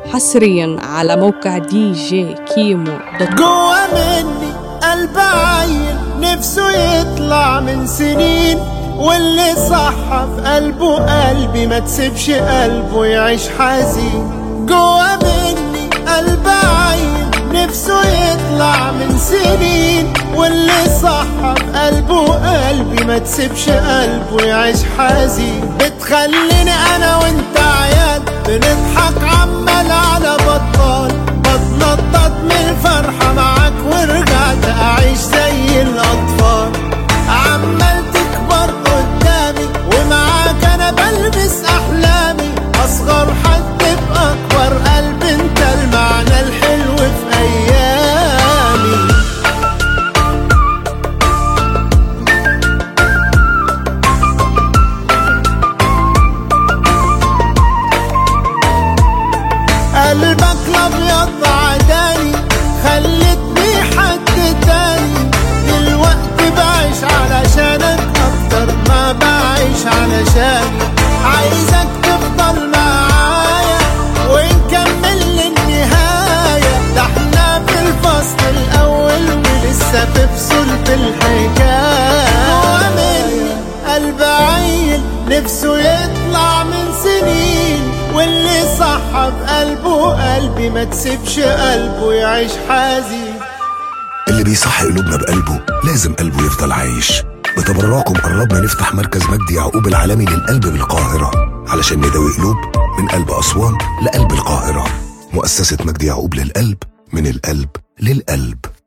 حصريا على موقع دي جي كيمو دوت جوا مني قلب عيل نفسه يطلع من سنين واللي صح في قلبه قلبي ما تسيبش قلبه يعيش حزين جوا مني قلب عيل نفسه يطلع من سنين واللي صح في قلبه قلبي ما تسيبش قلبه يعيش حزين بتخليني انا وانت عيال بنضحك عمال على بطال بتنطط من الفرحة معاك ورجعت أعيش زي الأطفال عمال تكبر قدامي ومعاك أنا بلبس أحلامي أصغر حد بأكبر قلب أنت المعنى الحلو في أيامي قلبك الابيض عداني خلتني حد تاني دلوقتي بعيش علشانك اكتر ما بعيش علشاني عايزك تفضل معايا ونكمل للنهاية ده احنا في الفصل الاول ولسه في فصول في الحكاية هو مني قلب عيل نفسه يطلع من سنين واللي صح بقلبه قلبي ما تسيبش قلبه يعيش حزين اللي بيصح قلوبنا بقلبه لازم قلبه يفضل عايش بتبرعكم قربنا نفتح مركز مجدي يعقوب العالمي للقلب بالقاهرة علشان نداوي قلوب من قلب أسوان لقلب القاهرة مؤسسة مجدي يعقوب للقلب من القلب للقلب